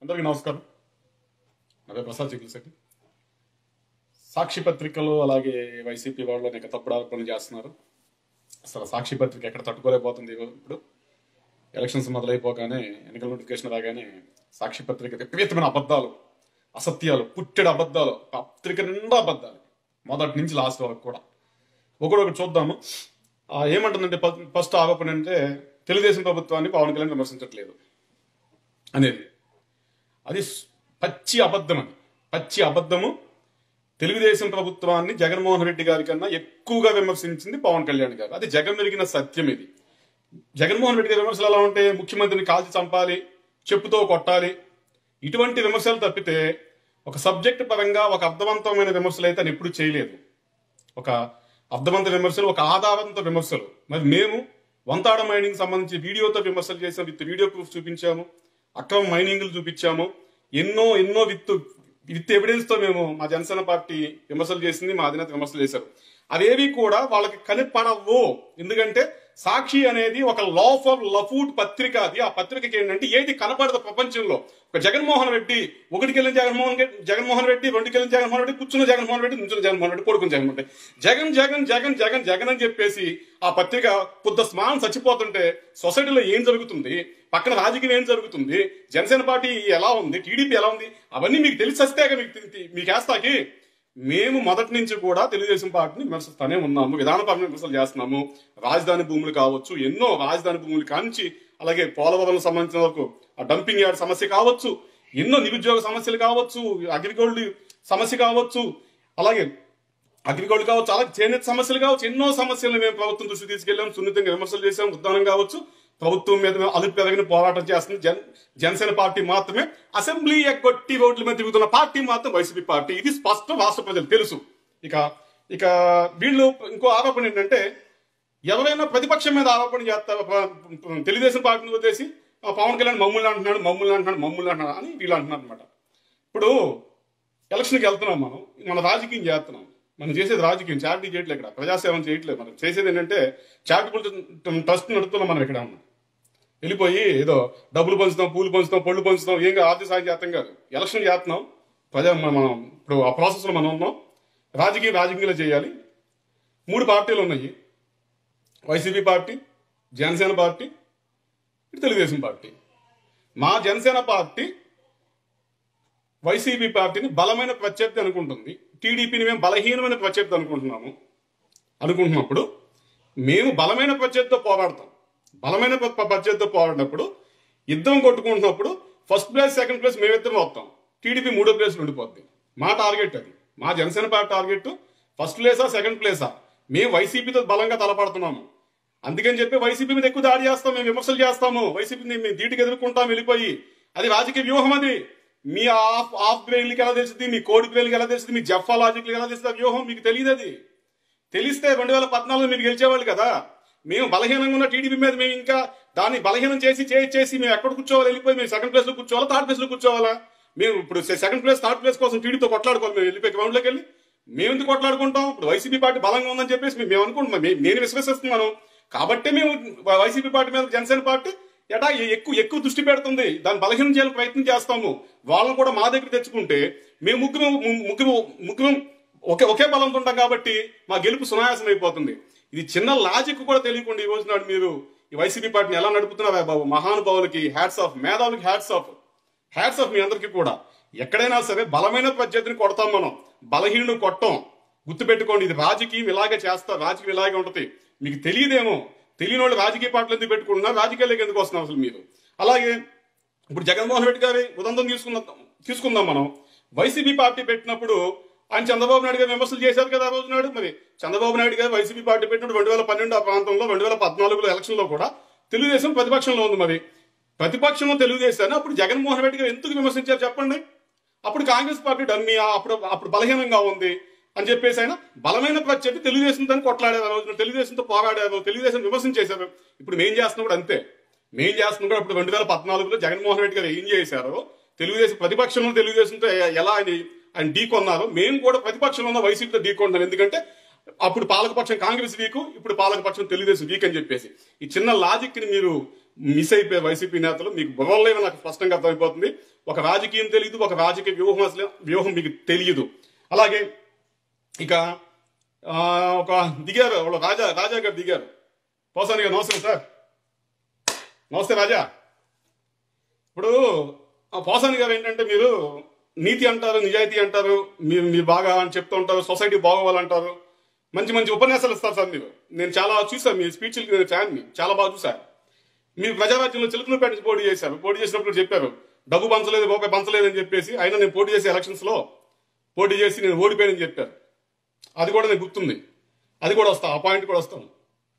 అందరికీ నమస్కారం నా పేరు ప్రసాద్ చికిత్సకి సాక్షి పత్రికలు అలాగే వైసీపీ వాళ్ళు అనేక తప్పుడు ఆరోపణలు చేస్తున్నారు అసలు సాక్షి పత్రిక ఎక్కడ తట్టుకోలేకపోతుంది ఇప్పుడు ఎలక్షన్స్ మొదలైపోగానే ఎన్నికల నోటిఫికేషన్ రాగానే సాక్షి పత్రిక విపరీతమైన అబద్ధాలు అసత్యాలు పుట్టెడు అబద్ధాలు పత్రిక నిండా అబద్ధాలు మొదటి నుంచి లాస్ట్ వరకు కూడా ఒకటి చూద్దాము ఆ, ఏమంటుందంటే ఫ- ఫస్ట్ ఆరోపణ అంటే తెలుగుదేశం ప్రభుత్వాన్ని పవన్ కళ్యాణ్ విమర్శించట్లేదు అనేది అది స్- పచ్చి అబద్ధం అది పచ్చి అబద్ధము తెలుగుదేశం ప్రభుత్వాన్ని జగన్మోహన్ రెడ్డి గారి కన్నా ఎక్కువగా విమర్శించింది పవన్ కళ్యాణ్ గారు అది జగన్ మెరిగిన సత్యం ఇది జగన్మోహన్ రెడ్డి గారి విమర్శలు ఎలా ఉంటే ముఖ్యమంత్రిని కాల్చి చంపాలి చెప్పుతో కొట్టాలి ఇటువంటి విమర్శలు తప్పితే ఒక సబ్జెక్ట్ పరంగా ఒక అర్థవంతమైన విమర్శలు అయితే ఆయన ఎప్పుడు చేయలేదు ఒక అర్థవంత విమర్శలు ఒక ఆధారంతో విమర్శలు మరి మేము వంతాడ మైనింగ్ సంబంధించి వీడియోతో విమర్శలు చేసాం విత్ వీడియో ప్రూఫ్ చూపించాము అక్రమ మైనింగ్లు చూపించాము ఎన్నో ఎన్నో విత్ విత్ ఎవిడెన్స్ తో మేము మా జనసేన పార్టీ విమర్శలు చేసింది మా అధినేత విమర్శలు చేశారు అవేవి కూడా వాళ్ళకి కనిపడవు ఎందుకంటే సాక్షి అనేది ఒక లా ఫర్ లఫూట్ పత్రిక అది ఆ పత్రికకి ఏంటంటే ఏది కనపడదు ప్రపంచంలో ఒక జగన్మోహన్ రెడ్డి ఒకటికి వెళ్ళిన జగన్మోహన్ రెడ్డి జగన్మోహన్ రెడ్డి రెండుకి వెళ్ళిన జగన్మోహన్ రెడ్డి కూర్చున్న జగన్మోహన్ రెడ్డి నుంచున్న జగన్మోహన్ రెడ్డి కొడుకున్న జగన్మోహన్ రెడ్డి జగన్ జగన్ జగన్ జగన్ జగన్ అని చెప్పేసి ఆ పత్రిక పొద్దు స్మానం చచ్చిపోతుంటే సొసైటీలో ఏం జరుగుతుంది పక్కన రాజకీయం ఏం జరుగుతుంది జనసేన పార్టీ ఎలా ఉంది టీడీపీ ఎలా ఉంది అవన్నీ మీకు తెలిసి వస్తేగా మీకు తె- మీకు వేస్తాకి మేము మొదటి నుంచి కూడా తెలుగుదేశం పార్టీని విమర్శిస్తానే ఉన్నాము విధానపరమైన విమర్శలు చేస్తున్నాము రాజధాని భూములు కావచ్చు ఎన్నో రాజధాని భూములు కాంచి అలాగే పోలవరం సంబంధించిన వరకు ఆ డంపింగ్ యార్డ్ సమస్య కావచ్చు ఎన్నో నిరుద్యోగ సమస్యలు కావచ్చు అగ్రికల్చర్ సమస్య కావచ్చు అలాగే అగ్రికల్చర్ కావచ్చు అలాగే చేనేత సమస్యలు కావచ్చు ఎన్నో సమస్యలను మేము ప్రభుత్వం దృష్టి తీసుకెళ్ళాం సున్నితంగా విమర్శలు చేశాం ఉద్దానం కావచ్చు ప్రభుత్వం మీద మేము అదుపు పెరగని పోరాటం చేస్తుంది జన్ జనసేన పార్టీ మాత్రమే అసెంబ్లీ ఎగ్గొట్టి రోడ్ల మీద తిరుగుతున్న పార్టీ మాత్రం వైసీపీ పార్టీ ఇది స్పష్టం రాష్ట్ర ప్రజలు తెలుసు ఇక ఇక వీళ్ళు ఇంకో ఆరోపణ ఏంటంటే ఎవరైనా ప్రతిపక్షం మీద ఆరోపణ చేస్తారు ప- తెలుగుదేశం పార్టీని వదిలేసి ఆ, పవన్ కళ్యాణ్ మమ్మల్ని అంటున్నాడు మమ్మల్ని అంటున్నాడు మమ్మల్ని అంటున్నాడు అని వీళ్ళు అంటున్నారు అనమాట ఇప్పుడు ఎలక్షన్కి వెళ్తున్నాం మనం మన రాజకీయం చేస్తున్నాం మనం చేసేది రాజకీయం చారిటీ చేయట్లేదు ఇక్కడ ప్రజాసేవం చేయట్లేదు మనం చేసేది ఏంటంటే చారిటబుల్ ట్రస్ట్ నడుపుతున్నాం మనం ఇక్కడ ఉన్నాం వెళ్ళిపోయి ఏదో డబ్బులు పంచుతాం పూలు పంచుతాం పళ్ళు పంచుతాం ఏం కాదు ఆర్థిక సాయం చేస్తాం కాదు ఎలక్షన్ చేస్తున్నాం ప్రజా మనం ఇప్పుడు ఆ ప్రాసెస్లో మనం ఉన్నాం రాజకీయం రాజకీయంలో చేయాలి మూడు పార్టీలు ఉన్నాయి వైసీపీ పార్టీ జనసేన పార్టీ ఇటు తెలుగుదేశం పార్టీ మా జనసేన పార్టీ వైసీపీ పార్టీని బలమైన ప్రత్యర్థి అనుకుంటుంది టీడీపీని మేము బలహీనమైన ప్రత్యర్థి అనుకుంటున్నాము అనుకుంటున్నప్పుడు మేము బలమైన ప్రత్యర్థితో పోరాడతాం బలమైన ప్ర- ప్ర- ప్రత్యర్థితో పోరాడినప్పుడు ఇద్దరం కొట్టుకుంటున్నప్పుడు ఫస్ట్ ప్లేస్ సెకండ్ ప్లేస్ మేమిద్దరం వస్తాం టీడీపీ మూడో ప్లేస్ ఉండిపోద్ది మా టార్గెట్ అది మా జనసేన పార్టీ టార్గెట్ ఫస్ట్ ప్లేసా సెకండ్ ప్లేసా మేము వైసీపీతో బలంగా తలపడుతున్నాము అందుకని చెప్పి వైసీపీ మీద ఎక్కువ దాడి చేస్తాం మేము విమర్శలు చేస్తాము వైసీపీని మేము ధీటుగా ఎదుర్కొంటాం వెళ్ళిపోయి అది రాజకీయ వ్యూహం అది మీ ఆఫ్ ఆఫ్ బ్రెయిన్లకి ఎలా తెలుస్తుంది మీ కోడి బ్రెయిన్కి ఎలా తెలుస్తుంది మీ జఫా లాజిక్లకి ఎలా తెలుస్తుంది ఆ వ్యూహం మీకు తెలియదు అది తెలిస్తే రెండు వేల పద్నాలుగులో మీరు గెలిచేవాళ్ళు కదా మేము బలహీనంగా ఉన్న టీడీపీ మీద మేము ఇంకా దాన్ని బలహీనం చేసి చేసి చేసి మేము ఎక్కడ కూర్చోవాలి వెళ్ళిపోయి మేము సెకండ్ ప్లేస్ లో కూర్చోవాలా థర్డ్ ప్లేస్ లో కూర్చోవాలా మేము ఇప్పుడు సెకండ్ ప్లేస్ థర్డ్ ప్లేస్ కోసం టీడీతో కొట్లాడుకోవాలి మేము వెళ్ళిపోయి గ్రౌండ్ లోకి వెళ్ళి మేము ఎందుకు కొట్లాడుకుంటాం ఇప్పుడు వైసీపీ పార్టీ బలంగా ఉందని చెప్పేసి మేము- మేము అనుకుంటున్నాం మే- నేను విశ్వసిస్తున్నాను కాబట్టి మేము వైసీపీ పార్టీ మీద జనసేన పార్టీ ఎటా ఎక్కువ ఎక్కువ దృష్టి పెడుతుంది దాన్ని బలహీనం చేయాలని ప్రయత్నం చేస్తాము వాళ్ళని కూడా మా దగ్గర తెచ్చుకుంటే మేము ముగ్గురు ముగ్గురు ముగ్గురు ఒకే ఒకే బలంతో ఉంటాం కాబట్టి మా గెలుపు సునాయాసం అయిపోతుంది ఇది చిన్న లాజిక్ కూడా తెలియకుండా ఈ రోజు నాడు మీరు ఈ వైసీపీ పార్టీని ఎలా నడుపుతున్నారా బాబు మహానుభావులకి హ్యాట్స్ ఆఫ్ మేధావులకి హ్యాట్స్ ఆఫ్ హ్యాట్స్ ఆఫ్ మీ అందరికీ కూడా ఎక్కడైనా సరే బలమైన ప్రత్యర్థిని కొడతాం మనం బలహీనుడు కొట్టం గుర్తుపెట్టుకోండి ఇది రాజకీయం ఇలాగే చేస్తారు రాజకీయం ఇలాగే ఉంటుంది మీకు తెలియదేమో తెలియని వాళ్ళు రాజకీయ పార్టీలు ఎందుకు పెట్టుకుంటున్నారు రాజకీయాలకు ఎందుకు వస్తున్నారు అసలు మీరు అలాగే ఇప్పుడు జగన్మోహన్ రెడ్డి గారి ఉదంతం తీసుకున్న తీసుకుందాం మనం వైసీపీ పార్టీ పెట్టినప్పుడు ఆయన చంద్రబాబు నాయుడు గారు విమర్శలు చేశారు కదా ఆ రోజు నాడు మరి చంద్రబాబు నాయుడు గారు వైసీపీ పార్టీ పెట్టినప్పుడు రెండు వేల పన్నెండు ఆ ప్రాంతంలో రెండు వేల పద్నాలుగులో ఎలక్షన్లో కూడా తెలుగుదేశం ప్రతిపక్షంలో ఉంది మరి ప్రతిపక్షంలో తెలుగుదేశాన్ని అప్పుడు జగన్మోహన్ రెడ్డి గారు ఎందుకు విమర్శించారు చెప్పండి అప్పుడు కాంగ్రెస్ పార్టీ డమ్మి అప్పుడు అప్పుడు బలహీనంగా ఉంది అని చెప్పేసి ఆయన బలమైన ప్రత్యర్థి తెలుగుదేశంతో కొట్లాడారు ఆ రోజున తెలుగుదేశంతో పోరాడారు తెలుగుదేశం విమర్శించేశారు ఇప్పుడు మేం చేస్తున్నాం కూడా అంతే మేం చేస్తున్నాం కూడా ఇప్పుడు రెండు వేల పద్నాలుగులో జగన్మోహన్ రెడ్డి గారు ఏం చేశారో తెలుగుదేశం ప్రతిపక్షంలో తెలుగుదేశంతో ఎ- ఎలా ఆయన ఆయన ఢీకొన్నారో మేము కూడా ప్రతిపక్షంలో ఉన్న వైసీపీతో ఢీకొంటున్నాం ఎందుకంటే అప్పుడు పాలకపక్షం కాంగ్రెస్ వీక్ ఇప్పుడు పాలకపక్షం తెలుగుదేశం వీక్ అని చెప్పేసి ఈ చిన్న లాజిక్ ని మీరు మిస్ అయిపోయారు వైసీపీ నేతలు మీకు బుర్రలేవో నాకు స్పష్టంగా అర్థమైపోతుంది ఒక రాజకీయం తెలియదు ఒక రాజకీయ వ్యూహం అసలు వ్యూహం మీకు తెలియదు అలాగే ఇక ఆ, ఒక దిగారు వాళ్ళు రాజా రాజా గారు దిగారు పోసాని గారు నమస్తే సార్ నమస్తే రాజా ఇప్పుడు ఆ పోసాని గారు ఏంటంటే మీరు నీతి అంటారు నిజాయితీ అంటారు మీరు మీరు బాగా అని చెప్తూ ఉంటారు సొసైటీ బాగోవాలంటారు మంచి మంచి ఉపన్యాసాలు ఇస్తారు సార్ మీరు నేను చాలా చూసాను మీ స్పీచ్లు నేను ఫ్యాన్ని చాలా బాగా చూసాను మీరు ప్రజారాజ్యంలో చిలుకలపేట నుంచి పోటీ చేశారు పోటీ చేసినప్పుడు చెప్పారు డబ్బు పంచలేదు రూపాయి పంచలేదు అని చెప్పేసి అయినా నేను పోటీ చేసే ఎలక్షన్స్ లో పోటీ చేసి నేను ఓడిపోయానని చెప్పారు అది కూడా నాకు గుర్తుంది అది కూడా వస్తా ఆ పాయింట్ కూడా వస్తాం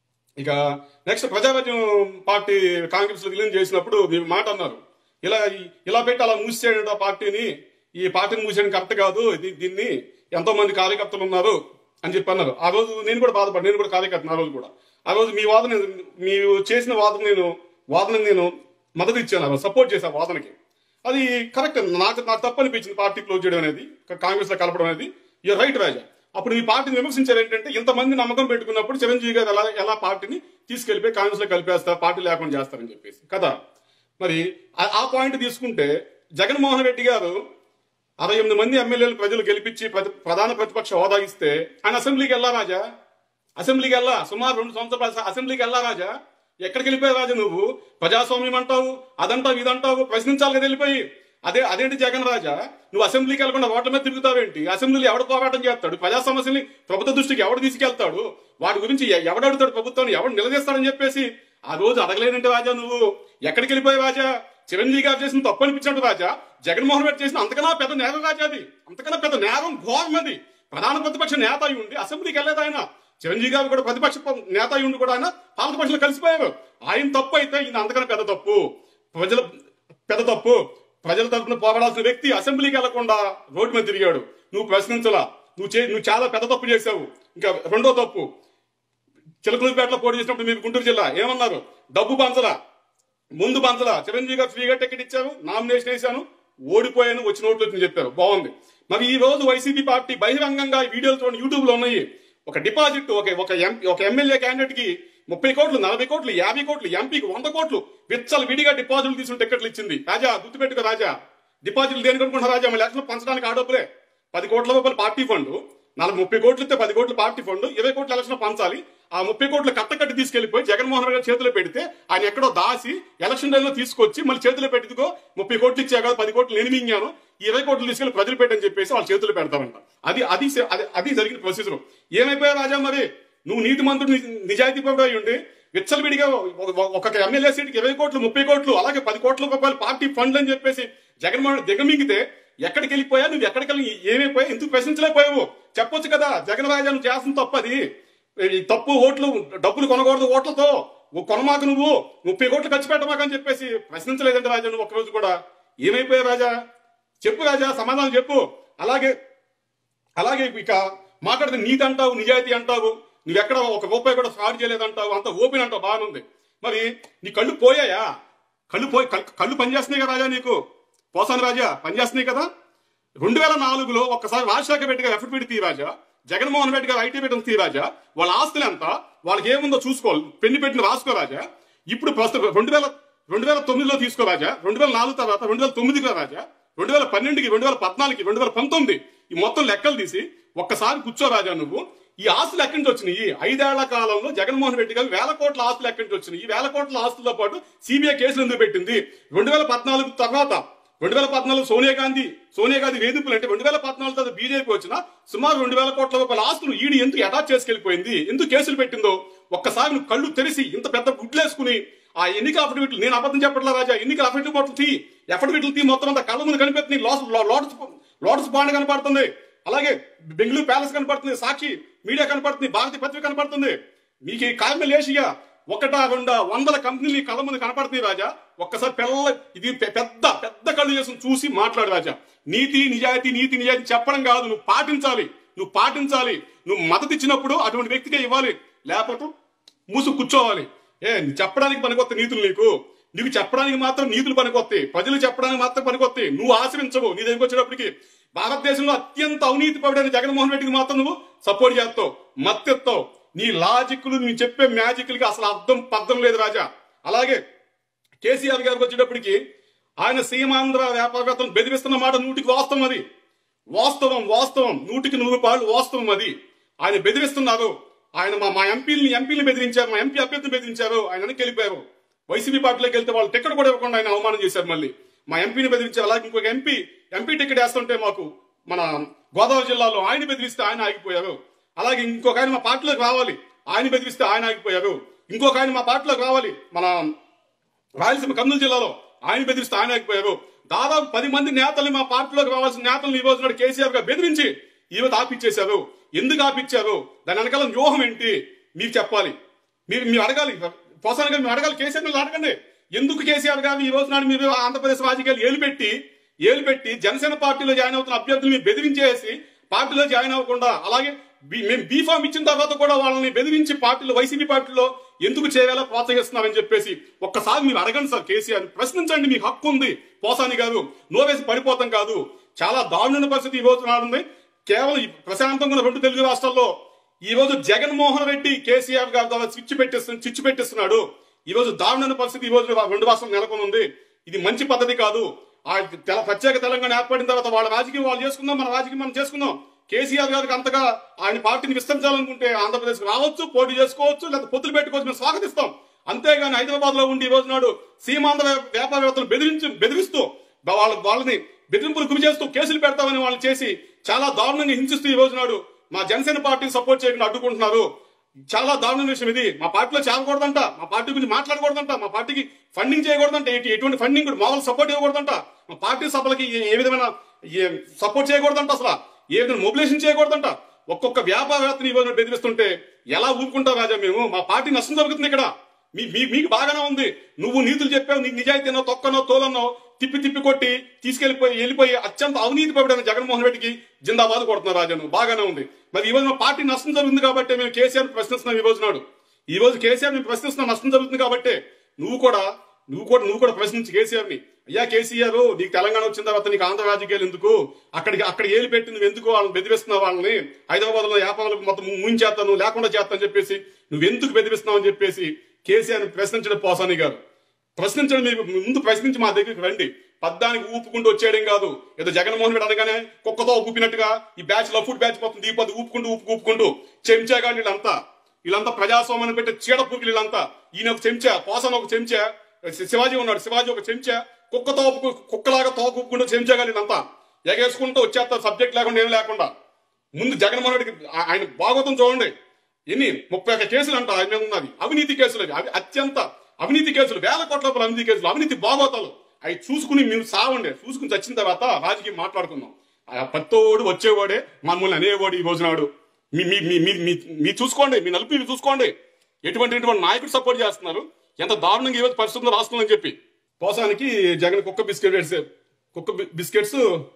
ఇక నెక్స్ట్ ప్రజారాజ్యం పార్టీ కాంగ్రెస్ లో విలీనం చేసినప్పుడు మీరు మాట అన్నారు ఇలా ఇలా పెట్టి అలా మూసేయడం ఆ పార్టీని ఈ పార్టీని మూసేయడం కరెక్ట్ కాదు ఇది- దీన్ని ఎంతో మంది కార్యకర్తలు ఉన్నారు అని చెప్పి అన్నారు ఆ రోజు నేను కూడా బాధపడ్డా నేను కూడా కార్యకర్తను ఆ రోజు కూడా ఆ రోజు మీ వాదన మీరు చేసిన వాదన నేను వాదన నేను మద్దతు ఇచ్చాను ఆ రోజు సపోర్ట్ చేశాను వాదనకి అది కరెక్ట్ నాకు నాకు తప్పు అనిపించింది పార్టీ క్లోజ్ చేయడం అనేది కాంగ్రెస్ లో కలపడం అనేది యూ రైట్ రాజా అప్పుడు ఈ పార్టీని విమర్శించారు ఏంటంటే ఇంతమంది నమ్మకం పెట్టుకున్నప్పుడు చిరంజీవి గారు ఎలా ఎలా పార్టీని తీసుకెళ్లిపోయి కాంగ్రెస్ లో కలిపేస్తారు పార్టీ లేకుండా చేస్తారని చెప్పేసి కదా మరి ఆ- ఆ పాయింట్ తీసుకుంటే జగన్మోహన్ రెడ్డి గారు అరవై ఎనిమిది మంది ఎమ్మెల్యేలు ప్రజలు గెలిపించి ప్రతి- ప్రధాన ప్రతిపక్ష హోదా ఇస్తే ఆయన అసెంబ్లీకి వెళ్ళా రాజా అసెంబ్లీకి వెళ్ళా సుమారు రెండు సంవత్సరాలు అసెంబ్లీకి వెళ్ళా రాజా ఎక్కడికి వెళ్ళిపోయా రాజా నువ్వు ప్రజాస్వామ్యం అంటావు అదంటావు ఇదంటావు ప్రశ్నించాలి కదా వెళ్ళిపోయి అదే అదేంటి జగన్ రాజా నువ్వు అసెంబ్లీకి వెళ్ళకుండా ఓట్ల మీద తిరుగుతావేంటి అసెంబ్లీలో ఎవడు పోరాటం చేస్తాడు ప్రజా సమస్యల్ని ప్రభుత్వ దృష్టికి ఎవడు తీసుకెళ్తాడు వాటి గురించి ఎ- ఎవడు అడుగుతాడు ప్రభుత్వాన్ని ఎవడు నిలదీస్తాడని చెప్పేసి ఆ రోజు అడగలేనంటే రాజా నువ్వు ఎక్కడికి వెళ్ళిపోయావు రాజా చిరంజీవి గారు చేసిన తప్పు అనిపించినట్టు రాజా జగన్మోహన్ రెడ్డి చేసిన అంతకన్నా పెద్ద నేరం రాజా అది అంతకన్నా పెద్ద నేరం ఘోరం అది ప్రధాన ప్రతిపక్ష నేత అయి ఉండి అసెంబ్లీకి వెళ్ళలేదు ఆయన చిరంజీవి గారు కూడా ప్రతిపక్ష ప- నేత అయి ఉండి కూడా ఆయన పాలకపక్షంలో కలిసిపోయారు ఆయన తప్పు అయితే ఈయన అంతకన్నా పెద్ద తప్పు ప్రజల పెద్ద తప్పు ప్రజల తరఫున పోరాడాల్సిన వ్యక్తి అసెంబ్లీకి వెళ్లకుండా రోడ్డు మీద తిరిగాడు నువ్వు ప్రశ్నించలా నువ్వు చే నువ్వు చాలా పెద్ద తప్పు చేశావు ఇంకా రెండో తప్పు చిలకలూరుపేటలో పోటీ చేసినప్పుడు మీరు గుంటూరు జిల్లా ఏమన్నారు డబ్బు పంచలా ముందు పంచలా చిరంజీవి గారు ఫ్రీగా టికెట్ ఇచ్చారు నామినేషన్ వేశాను ఓడిపోయాను వచ్చిన ఓట్లు వచ్చింది చెప్పారు బాగుంది మరి ఈ రోజు వైసీపీ పార్టీ బహిరంగంగా ఈ వీడియోలు చూడండి యూట్యూబ్ లో ఉన్నాయి ఒక డిపాజిట్ ఒక ఒక ఎంపీ ఒక ఎమ్మెల్యే క్యాండిడేట్ కి ముప్పై కోట్లు నలభై కోట్లు యాభై కోట్లు ఎంపీకి వంద కోట్లు విచ్చలు విడిగా డిపాజిట్లు తీసుకుని టికెట్లు ఇచ్చింది రాజా గుర్తుపెట్టుకో రాజా డిపాజిట్లు దేనికి అనుకుంటున్నా రాజా మళ్ళీ ఎలక్షన్ పంచడానికి ఆ డబ్బులే పది కోట్ల రూపాయలు పార్టీ ఫండ్ నలభై ముప్పై కోట్లు ఇస్తే పది కోట్లు పార్టీ ఫండ్ ఇరవై కోట్ల ఎలక్షన్ పంచాలి ఆ ముప్పై కోట్లు కట్టకట్టి తీసుకెళ్లిపోయి జగన్మోహన్ రెడ్డి గారి చేతిలో పెడితే ఆయన ఎక్కడో దాసి ఎలక్షన్ టైంలో తీసుకొచ్చి మళ్ళీ చేతిలో పెట్టిదిగో ముప్పై కోట్లు ఇచ్చా కదా పది కోట్లు నేను మింగాను ఈ ఇరవై కోట్లు తీసుకెళ్లి ప్రజలు పెట్టని చెప్పేసి వాళ్ళ చేతులు పెడతారంట అది అది స- అది అది జరిగిన ప్రొసీజర్ ఏమైపోయా రాజా మరి నువ్వు నీతి మంత్రుడు ని- నిజాయితీ పరుడు అయి ఉండి విచ్చలవిడిగా ఒక- ఒక- ఒక ఎమ్మెల్యే సీట్కి ఇరవై కోట్లు ముప్పై కోట్లు అలాగే పది కోట్ల రూపాయలు పార్టీ ఫండ్ అని చెప్పేసి జగన్మోహన్ రెడ్డి దిగమింగితే ఎక్కడికి వెళ్ళిపోయా నువ్వు ఎక్కడికి వెళ్ళి ఏమైపోయా ఎందుకు ప్రశ్నించలేకపోయావు చెప్పొచ్చు కదా జగన్ రాజా నువ్వు చేస్తున్న తప్పది ఈ తప్పు ఓట్లు డబ్బులు కొనకూడదు ఓట్లతో ఓ కొనమాక నువ్వు ముప్పై కోట్లు ఖర్చు పెట్టమాక అని చెప్పేసి ప్రశ్నించలేదంటే రాజా నువ్వు ఒక్కరోజు కూడా ఏమైపోయావు రాజా చెప్పు రాజా సమాధానం చెప్పు అలాగే అలాగే ఇక మాట్లాడితే నీతి అంటావు నిజాయితీ అంటావు నువ్వెక్కడ ఒక రూపాయి కూడా ఫ్రాడ్ చేయలేదంటావు అంత ఓపెన్ అంటావు బాగానుంది మరి నీ కళ్ళు పోయాయా కళ్ళు పోయి కళ్ళు- కళ్ళు పనిచేస్తున్నాయి కదా రాజా నీకు పోసాను రాజా పనిచేస్తున్నాయి కదా రెండు వేల నాలుగులో ఒక్కసారి రాజశేఖర రెడ్డి గారు ఎఫ్ఎడ్ తీ రాజా జగన్మోహన్ రెడ్డి గారు ఐటీ పెట్టిన తీ రాజా వాళ్ళ ఆస్తులు ఎంత వాళ్ళకి ఏముందో చూసుకోవాలి పెళ్లి పెట్టిన రాసుకో రాజా ఇప్పుడు ప్రస్తుతం రెండు వేల రెండు వేల తొమ్మిదిలో తీసుకో రాజా రెండు వేల నాలుగు తర్వాత రెండు వేల తొమ్మిదికి రాజా రెండు వేల పన్నెండుకి రెండు వేల పద్నాలుగుకి రెండు వేల పంతొమ్మిది ఈ మొత్తం లెక్కలు తీసి ఒక్కసారి కూర్చో రాజా నువ్వు ఈ ఆస్తులు ఎక్కడి నుంచి వచ్చినాయి ఐదేళ్ల కాలంలో జగన్మోహన్ రెడ్డి గారు వేల కోట్ల ఆస్తులు ఎక్కడి నుంచి వచ్చినాయి ఈ వేల కోట్ల ఆస్తులతో పాటు సిబిఐ కేసులు ఎందుకు పెట్టింది రెండు వేల పద్నాలుగు తర్వాత రెండు వేల పద్నాలుగు సోనియా గాంధీ సోనియా గాంధీ వేధింపులు అంటే రెండు వేల పద్నాలుగు తర్వాత బీజేపీ వచ్చిన సుమారు రెండు వేల కోట్ల రూపాయల ఆస్తులు ఈడీ ఎందుకు అటాచ్ చేసుకెళ్లిపోయింది ఎందుకు కేసులు పెట్టిందో ఒక్కసారి నువ్వు కళ్ళు తెరిసి ఇంత పెద్ద గుడ్లేసుకుని ఆ ఎన్నికల అఫిడవిట్లు నేను అబద్ధం చెప్పట్లా రాజా ఎన్నికల అఫిడవిట్లు తీ అఫిడవిట్లు తీ మొత్తం అంతా కళ్ళ ముందు కనిపిస్తుంది లోటస్ లోటస్ లోటస్ బాండ్ కనపడుతుంది అలాగే బెంగళూరు ప్యాలెస్ కనపడుతుంది సాక్షి మీడియా కనపడుతుంది భారతీయ పత్రిక కనపడుతుంది మీకు ఈ కారణం ఏషియా ఒకటా రెండా వందల కంపెనీలు ఈ కళ్ళ ముందు కనపడుతుంది రాజా ఒక్కసారి పెల్ల ఇది పె- పెద్ద పెద్ద కళ్ళు చేసుకుని చూసి మాట్లాడు రాజా నీతి నిజాయితీ నీతి నిజాయితీ చెప్పడం కాదు నువ్వు పాటించాలి నువ్వు పాటించాలి నువ్వు మద్దతు ఇచ్చినప్పుడు అటువంటి వ్యక్తికే ఇవ్వాలి లేకపోతే మూసు కూర్చోవాలి ఏ నీ చెప్పడానికి పనికొత్త నీతులు నీకు నీకు చెప్పడానికి మాత్రం నీతులు పనికొస్తాయి ప్రజలు చెప్పడానికి మాత్రం పనికొస్తాయి నువ్వు ఆశ్రయించవు నీ దగ్గరికి వచ్చేటప్పటికి భారతదేశంలో అత్యంత అవినీతి పరుడైన జగన్మోహన్ రెడ్డికి మాత్రం నువ్వు సపోర్ట్ చేస్తావు మత్తెత్తావు నీ లాజిక్లు నువ్వు చెప్పే మ్యాజిక్లకి అసలు అర్థం పర్థం లేదు రాజా అలాగే కేసీఆర్ గారికి వచ్చేటప్పటికి ఆయన సీమాంధ్ర వ్యాపారవేత్తలను బెదిరిస్తున్న మాట నూటికి వాస్తవం అది వాస్తవం వాస్తవం నూటికి నూరు పాళ్ళు వాస్తవం అది ఆయన బెదిరిస్తున్నారు ఆయన మా మా ఎంపీలని ఎంపీలు బెదిరించారు మా ఎంపీ అభ్యర్థిని బెదిరించారు ఆయన వెనక్కి వెళ్ళిపోయారు వైసీపీ పార్టీలోకి వెళ్తే వాళ్ళు టికెట్ కూడా ఇవ్వకుండా ఆయన అవమానం చేశారు మళ్ళీ మా ఎంపీని బెదిరించారు అలాగే ఇంకొక ఎంపీ ఎంపీ టికెట్ వేస్తుంటే మాకు మన గోదావరి జిల్లాలో ఆయన బెదిరిస్తే ఆయన ఆగిపోయారు అలాగే ఇంకొక ఆయన మా పార్టీలోకి రావాలి ఆయన బెదిరిస్తే ఆయన ఆగిపోయారు ఇంకొక ఆయన మా పార్టీలోకి రావాలి మన రాయలసీమ కర్నూలు జిల్లాలో ఆయన బెదిరిస్తే ఆయన ఆగిపోయారు దాదాపు పది మంది నేతలు మా పార్టీలోకి రావాల్సిన నేతలను ఈ రోజు నాడు కేసీఆర్ గారు బెదిరించి ఈ రోజు ఆపిచ్చేశారు ఎందుకు ఆపిచ్చారు దాని వెనకాల వ్యూహం ఏంటి మీరు చెప్పాలి మీరు మీరు అడగాలి పోసాని గారు మీరు అడగాలి కేసీఆర్ మీరు అడగండి ఎందుకు కేసీఆర్ గారు ఈ రోజు నాడు మీరు ఆంధ్రప్రదేశ్ రాజకీయాలు ఏలు పెట్టి ఏలు పెట్టి జనసేన పార్టీలో జాయిన్ అవుతున్న అభ్యర్థులు మీరు బెదిరించేసి పార్టీలో జాయిన్ అవ్వకుండా అలాగే బి- మేము బీఫామ్ ఇచ్చిన తర్వాత కూడా వాళ్ళని బెదిరించి పార్టీలో వైసీపీ పార్టీలో ఎందుకు చేయాలో ప్రోత్సహిస్తున్నారని చెప్పేసి ఒక్కసారి మీరు అడగండి సార్ కేసీఆర్ ప్రశ్నించండి మీకు హక్కు ఉంది పోసాని గారు నోవేసి పడిపోతాం కాదు చాలా దారుణ పరిస్థితి ఈ రోజు నాడుంది కేవలం ఈ ప్రశాంతంగా ఉన్న రెండు తెలుగు రాష్ట్రాల్లో ఈ రోజు జగన్మోహన్ రెడ్డి కేసీఆర్ గారి ద్వారా చిచ్చు పెట్టిస్తు చిచ్చు పెట్టిస్తున్నాడు ఈ రోజు దారుణమైన పరిస్థితి ఈ రోజు రెండు రాష్ట్రాలు నెలకొని ఉంది ఇది మంచి పద్ధతి కాదు ఆ తెల- ప్రత్యేక తెలంగాణ ఏర్పడిన తర్వాత వాళ్ళ రాజకీయం వాళ్ళు చేసుకుందాం మన రాజకీయం మనం చేసుకుందాం కేసీఆర్ గారికి అంతగా ఆయన పార్టీని విస్తరించాలనుకుంటే ఆంధ్రప్రదేశ్ రావచ్చు పోటీ చేసుకోవచ్చు లేదా పొత్తులు పెట్టుకోవచ్చు మేము స్వాగతిస్తాం అంతేగాని హైదరాబాద్ లో ఉండి ఈ రోజు నాడు సీమాంధ్ర వ్యాప- వ్యాపారవేత్తలు బెదిరించి బెదిరిస్తూ వాళ్ళ వాళ్ళని బెదిరింపులు గురి చేస్తూ కేసులు పెడతామని వాళ్ళు చేసి చాలా దారుణంగా హింసిస్తూ ఈ రోజు నాడు మా జనసేన పార్టీని సపోర్ట్ చేయకుండా అడ్డుకుంటున్నారు చాలా దారుణమైన విషయం ఇది మా పార్టీలో చేరకూడదంట మా పార్టీ గురించి మాట్లాడకూడదంట మా పార్టీకి ఫండింగ్ చేయకూడదంట ఎటు- ఎటువంటి ఫండింగ్ కూడా మామూలు సపోర్ట్ ఇవ్వకూడదంట మా పార్టీ సభలకి ఏ- ఏ విధమైన సపోర్ట్ చేయకూడదంట అసలు ఏ విధంగా మొబిలైజేషన్ చేయకూడదంట ఒక్కొక్క వ్యాపారవేత్తని ఈ రోజు బెదిరిస్తుంటే ఎలా ఊరుకుంటాం రాజా మేము మా పార్టీ నష్టం జరుగుతుంది ఇక్కడ మీ మీ- మీకు బాగానే ఉంది నువ్వు నీతులు చెప్పావు నీకు నిజాయితీనో తొక్కనో తోలనో తిప్పి తిప్పి కొట్టి తీసుకెళ్లిపోయి వెళ్ళిపోయి అత్యంత అవినీతి పడిన జగన్మోహన్ రెడ్డికి జిందాబాద్ కొడుతున్నారు రాజాను బాగానే ఉంది మరి ఈ రోజు మా పార్టీ నష్టం జరుగుతుంది కాబట్టి మేము కేసీఆర్ ప్రశ్నిస్తున్నాం ఈ రోజు నాడు ఈ రోజు కేసీఆర్ మేము ప్రశ్నిస్తున్నాం నష్టం జరుగుతుంది కాబట్టి నువ్వు కూడా నువ్వు కూడా నువ్వు కూడా ప్రశ్నించి కేసీఆర్ ని అయ్యా కేసీఆర్ నీకు తెలంగాణ వచ్చిన తర్వాత నీకు ఆంధ్ర రాజకీయాలు ఎందుకు అక్కడికి అక్కడ ఏలు పెట్టి నువ్వు ఎందుకు వాళ్ళని బెదిరిస్తున్నావు వాళ్ళని హైదరాబాద్ లో వ్యాపారాలకు మొత్తం ముంచేస్తాను లేకుండా చేస్తాను చెప్పేసి నువ్వు ఎందుకు బెదిరిస్తున్నావు అని చెప్పేసి కేసీఆర్ ని ప్రశ్నించడం పోసాని గారు ప్రశ్నించడం మీరు ముందు ప్రశ్నించి మా దగ్గరికి రండి పద్దానికి ఊపుకుంటూ వచ్చేయడం కాదు ఏదో జగన్మోహన్ రెడ్డి అనగానే కుక్కతో ఊపినట్టుగా ఈ బ్యాచ్ లో ఫుడ్ బ్యాచ్ మొత్తం దిగిపోతే ఊపుకుంటూ ఊపు ఊపుకుంటూ చెంచాగా వీళ్ళంతా వీళ్ళంతా ప్రజాస్వామ్యాన్ని పెట్టే చీడపూకి వీళ్ళంతా ఈయన ఒక చెంచా పోసాన ఒక చెంచా శి- శివాజీ ఉన్నాడు శివాజీ ఒక చెంచా కుక్కతో ఊపు- కుక్కలాగా తోక ఊపుకుంటూ చెంచాగా వీళ్ళంతా ఎగేసుకుంటూ వచ్చేస్తారు సబ్జెక్ట్ లేకుండా ఏం లేకుండా ముందు జగన్మోహన్ రెడ్డికి ఆ- ఆయన భాగవతం చూడండి ఎన్ని ముప్పై ఒక్క కేసులు అంట ఆయన మీద ఉన్నది అవినీతి కేసులు అవి అవి అత్యంత అవినీతి కేసులు వేల కోట్ల రూపాయల అవినీతి కేసులు అవినీతి భాగవతాలు అవి చూసుకుని మేము సావండి చూసుకుని చచ్చిన తర్వాత రాజకీయం మాట్లాడుకుందాం ఆ పత్తోడు వచ్చేవాడే మమ్మల్ని అనేవాడు ఈ రోజునాడు మీ మీ మీ మీ- మీ మీ చూసుకోండి మీ నలుపు మీరు చూసుకోండి ఎటువంటి ఎటువంటి నాయకుడు సపోర్ట్ చేస్తున్నారు ఎంత దారుణంగా ఈరోజు పరిస్థితుల్లో రాస్తుందని చెప్పి పోసానికి జగన్ కుక్క బిస్కెట్ వేసే కుక్క బి- బిస్కెట్స్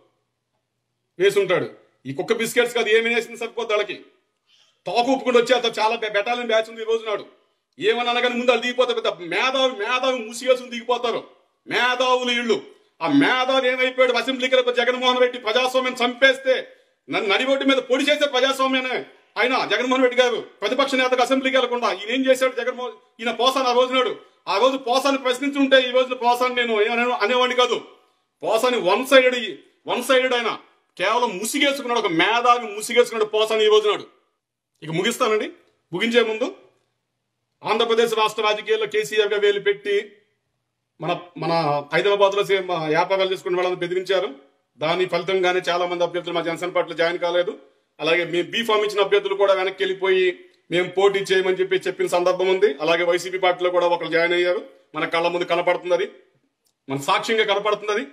వేసి ఉంటాడు ఈ కుక్క బిస్కెట్స్ కాదు ఏమి వేసింది సరిపోద్ది వాళ్ళకి తోక ఊపుకుంటూ వచ్చేంత చాలా బెటాలియన్ బ్యాచ్ ఉంది ఈ రోజు నాడు ఏమన్నా అనగానే ముందు వాళ్ళు దిగిపోతారు పెద్ద మేధావి మేధావి ముసిగేసుకుని దిగిపోతారు మేధావులు ఇళ్ళు ఆ మేధావి ఏమైపోయాడు అసెంబ్లీకి వెళ్ళి జగన్మోహన్ రెడ్డి ప్రజాస్వామ్యం చంపేస్తే నన్ను నడిబొడ్డు మీద పొడి చేసే ప్రజాస్వామ్యానే ఆయన జగన్మోహన్ రెడ్డి గారు ప్రతిపక్ష నేతకు అసెంబ్లీకి వెళ్లకుండా ఈయన ఏం చేశాడు జగన్మోహన్ ఈయన పోసాను ఆ రోజు నాడు ఆ రోజు పోసాన్ని ప్రశ్నించి ఉంటే ఈ రోజు పోసాన్ని నేను ఏమనే- అనేవాడిని కాదు Posani one sided one sided ఆయన కేవలం ముసిగేసుకున్నాడు ఒక మేధావి ముసిగేసుకున్నాడు పోసాని ఈ రోజు నాడు ఇక ముగిస్తానండి ముగించే ముందు ఆంధ్రప్రదేశ్ రాష్ట్ర రాజకీయాల్లో కేసీఆర్ గా వేలు పెట్టి మన మన హైదరాబాద్ లో వ్యాపారాలు చేసుకునే వాళ్ళని బెదిరించారు దాని ఫలితంగానే చాలా మంది అభ్యర్థులు మా జనసేన పార్టీలో జాయిన్ కాలేదు అలాగే మేము బీ ఫామ్ ఇచ్చిన అభ్యర్థులు కూడా వెనక్కి వెళ్ళిపోయి మేము పోటీ చేయమని చెప్పి చెప్పిన సందర్భం ఉంది అలాగే వైసీపీ పార్టీలో కూడా ఒకరు జాయిన్ అయ్యారు మన కళ్ళ ముందు కనపడుతున్నది మన సాక్ష్యంగా కనపడుతున్నది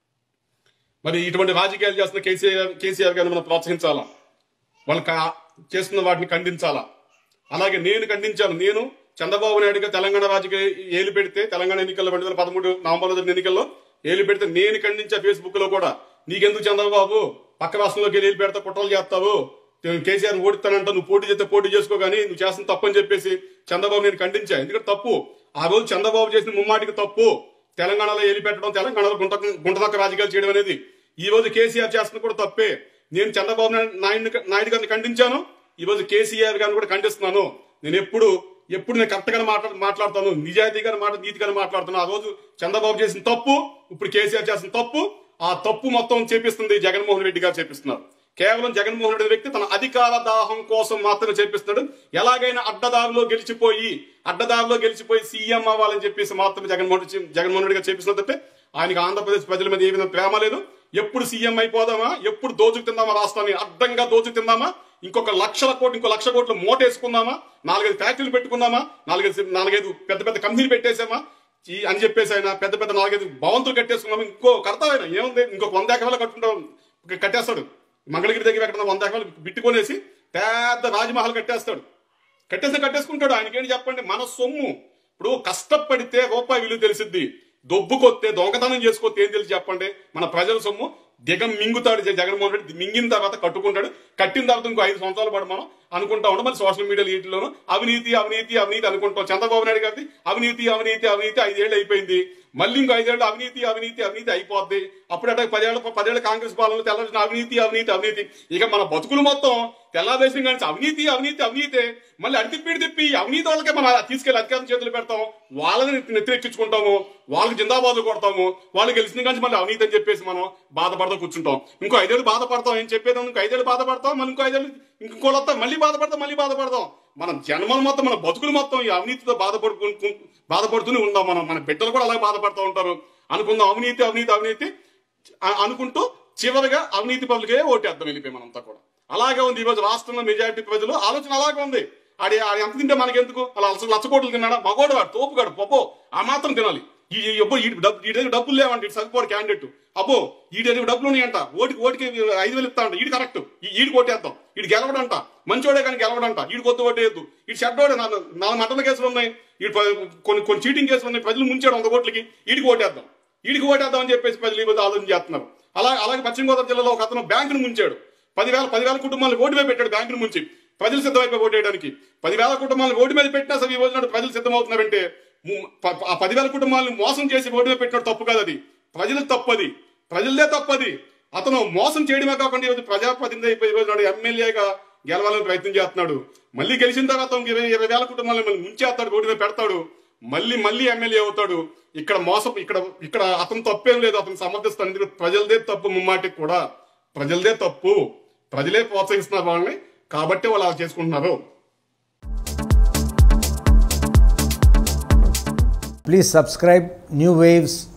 మరి ఇటువంటి రాజకీయాలు చేస్తున్న కేసీఆర్ కేసీఆర్ గారిని మనం ప్రోత్సహించాలా వాళ్ళు కా- చేస్తున్న వాటిని ఖండించాలా అలాగే నేను ఖండించాను నేను చంద్రబాబు నాయుడుగా తెలంగాణ రాజకీయ ఏలు పెడితే తెలంగాణ ఎన్నికల్లో రెండు వేల పదమూడు నవంబర్లో జరిగిన ఎన్నికల్లో ఏలు పెడితే నేను ఖండించా ఫేస్బుక్ లో కూడా నీకెందుకు చంద్రబాబు పక్క రాష్ట్రంలోకి వెళ్ళి ఏలు పెడితే కుట్రలు చేస్తావు కేసీఆర్ ఓడిస్తానంట నువ్వు పోటీ చేస్తే పోటీ చేసుకో కానీ నువ్వు చేస్తున్న తప్పు అని చెప్పేసి చంద్రబాబు నేను ఖండించా ఎందుకంటే తప్పు ఆ రోజు చంద్రబాబు చేసిన ముమ్మాటికి తప్పు తెలంగాణలో ఏలి పెట్టడం తెలంగాణలో గుంట గుంటనక్క రాజకీయాలు చేయడం అనేది ఈ రోజు కేసీఆర్ చేస్తున్న కూడా తప్పే నేను చంద్రబాబు నాయుడు నాయుడు నాయుడు గారిని ఖండించాను ఈ రోజు కేసీఆర్ గారిని కూడా ఖండిస్తున్నాను నేను ఎప్పుడు ఎప్పుడు నేను కరెక్ట్గానే మాట్లా మాట్లాడతాను నిజాయితీగానే మాట నీతిగానే మాట్లాడుతాను ఆ రోజు చంద్రబాబు చేసిన తప్పు ఇప్పుడు కేసీఆర్ చేసిన తప్పు ఆ తప్పు మొత్తం చేపిస్తుంది జగన్మోహన్ రెడ్డి గారు చేపిస్తున్నారు కేవలం జగన్మోహన్ రెడ్డి వ్యక్తి తన అధికార దాహం కోసం మాత్రమే చేపిస్తున్నాడు ఎలాగైనా అడ్డదారిలో గెలిచిపోయి అడ్డదారిలో గెలిచిపోయి సీఎం అవ్వాలని చెప్పేసి మాత్రమే జగన్మోహన్ రెడ్డి జగన్మోహన్ రెడ్డి గారు చేపిస్తున్నారు తప్పితే ఆయనకి ఆంధ్రప్రదేశ్ ప్రజల మీద ఏ విధంగా ప్రేమ లేదు ఎప్పుడు సీఎం అయిపోదామా ఎప్పుడు దోచుకు తిందామా రాష్ట్రాన్ని అడ్డంగా దోచుకు తిందామా ఇంకొక లక్షల కోట్లు ఇంకో లక్ష కోట్లు మూటేసుకుందామా నాలుగైదు ఫ్యాక్టరీలు పెట్టుకుందామా నాలుగైదు నాలుగైదు పెద్ద పెద్ద కంపెనీలు పెట్టేసామా ఈ అని చెప్పేసి ఆయన పెద్ద పెద్ద నాలుగైదు భవంతులు కట్టేసుకున్నాము ఇంకో కడతావు ఆయన ఏముంది ఇంకొక వంద ఎకరాలు కట్టుకుంటాం కట్టేస్తాడు మంగళగిరి దగ్గర ఎక్కడ వంద ఎకరాలు బిట్టుకొనేసి పెద్ద రాజమహల్ కట్టేస్తాడు కట్టేసి కట్టేసుకుంటాడు ఆయనకేంటి చెప్పండి మన సొమ్ము ఇప్పుడు కష్టపడితే రూపాయి విలువ తెలిసిద్ది దొబ్బుకొస్తే దొంగతనం చేసుకోతే ఏం తెలిసి చెప్పండి మన ప్రజల సొమ్ము దిగం మింగుతాడు జ- జగన్మోహన్ రెడ్డి మింగిన తర్వాత కట్టుకుంటాడు కట్టిన తర్వాత ఇంకో ఐదు సంవత్సరాలు పాటు మనం అనుకుంటా ఉంటాం మళ్ళీ సోషల్ మీడియా వీటిలోను అవినీతి అవినీతి అవినీతి అనుకుంటాం చంద్రబాబు నాయుడు గారి అవినీతి అవినీతి అవినీతి ఐదేళ్ళు అయిపోయింది మళ్ళీ ఇంకో ఐదేళ్ళు అవినీతి అవినీతి అవినీతి అయిపోద్ది అప్పుడు అట్లా పదేళ్ళ పదేళ్ళ కాంగ్రెస్ పాలనలో తెల్లాల్సిన అవినీతి అవినీతి అవినీతి ఇక మన బతుకులు మొత్తం తెల్లాదేశం కానీ అవినీతి అవినీతి అవినీతే మళ్ళీ అడి తిప్పి ఇటు తిప్పి అవినీతి వాళ్ళకే మనం తీసుకెళ్లి అధికారం చేతులు పెడతాం వాళ్ళని నెత్తిరెక్కించుకుంటాము వాళ్ళకి జిందాబాదులు కొడతాము వాళ్ళు గెలిచిన కానీ మళ్ళీ అవినీతి అని చెప్పేసి మనం బాధపడతా కూర్చుంటాం ఇంకో ఐదేళ్ళు బాధపడతాం ఏం చెప్పేదాం ఇంకో ఐదేళ్ళు బాధపడతాం మళ్ళీ ఇంకో ఐదేళ్ళు ఇంకో వస్తాం మళ్ళీ బాధపడతాం మళ్ళీ బాధపడతాం మనం జన్మలు మొత్తం మన బతుకులు మొత్తం ఈ అవినీతితో బాధపడుకు బాధపడుతూనే ఉందాం మనం మన బిడ్డలు కూడా అలాగే బాధపడుతూ ఉంటారు అనుకుందాం అవినీతి అవినీతి అవినీతి అ- అనుకుంటూ చివరిగా అవినీతి పనులకే ఓటేద్దాం వెళ్ళిపోయి మనంతా కూడా అలాగే ఉంది ఈరోజు రాష్ట్రంలో మెజారిటీ ప్రజలు ఆలోచన అలాగే ఉంది ఆడి ఆడి ఎంత తింటే మనకెందుకు అలా లక్ష లక్ష కోట్లు తిన్నాడా మగోడు వాడు తోపుగాడు పప్పో ఆ మాత్రం తినాలి ఈ ఈ అబ్బో ఈ డబ్బు ఈ దగ్గర డబ్బులు లేవండి ఇటు సరిపోడు క్యాండిడేట్ అబ్బో ఈ దగ్గర డబ్బులు ఉన్నాయంట ఓటికి ఓటికి ఐదు వేలు ఇస్తా అంట ఈడు కరెక్ట్ ఈడికి ఓటేద్దాం ఈడు గెలవడంట మంచోడే కానీ గెలవడంట ఈడు కొత్త ఓటేయద్దు ఈడు చెడ్డోడే నాలుగు నాలుగు మటల కేసులు ఉన్నాయి ఈడు ప- కొన్ని కొన్ని చీటింగ్ కేసులు ఉన్నాయి ప్రజలు ముంచాడు వంద కోట్లకి ఈడికి ఓటేద్దాం ఈడికి ఓటేద్దాం అని చెప్పేసి ప్రజలు ఈ రోజు ఆలోచన చేస్తున్నారు అలా అలాగే పశ్చిమ గోదావరి జిల్లాలో ఒక అతను బ్యాంకును ముంచాడు పదివేల పదివేల కుటుంబాలను ఓటు మీద పెట్టాడు బ్యాంకును ముంచి ప్రజలు సిద్ధమైపోయి ఓటేయడానికి పదివేల కుటుంబాలను ఓటు మీద పెట్టినా సరే ఈ రోజు నాడు ప్రజలు సిద్ధమవుతున్నారంటే ము- ప- ఆ పదివేల కుటుంబాలను మోసం చేసి ఓటు మీద పెట్టిన తప్పు కాదు అది ప్రజలకు తప్పది ప్రజలదే తప్పది అతను మోసం చేయడమే కాకుండా ఈరోజు ప్రజాప్రతినిధి అయిపోయి ఈ రోజు నాడు ఎమ్మెల్యేగా గెలవాలని ప్రయత్నం చేస్తున్నాడు మళ్ళీ గెలిచిన తర్వాత ఇంక ఇరవై ఇరవై వేల కుటుంబాలను మళ్ళీ ముంచేస్తాడు ఓటు మీద పెడతాడు మళ్ళీ మళ్ళీ ఎమ్మెల్యే అవుతాడు ఇక్కడ మోసం ఇక్కడ ఇక్కడ అతను తప్పేం లేదు అతను సమర్థిస్తాను ఎందుకంటే ప్రజలదే తప్పు ముమ్మాటికి కూడా ప్రజలదే తప్పు ప్రజలే ప్రోత్సహిస్తున్నారు వాళ్ళని కాబట్టి వాళ్ళు అలా చేసుకుంటున్నారు Please subscribe New Waves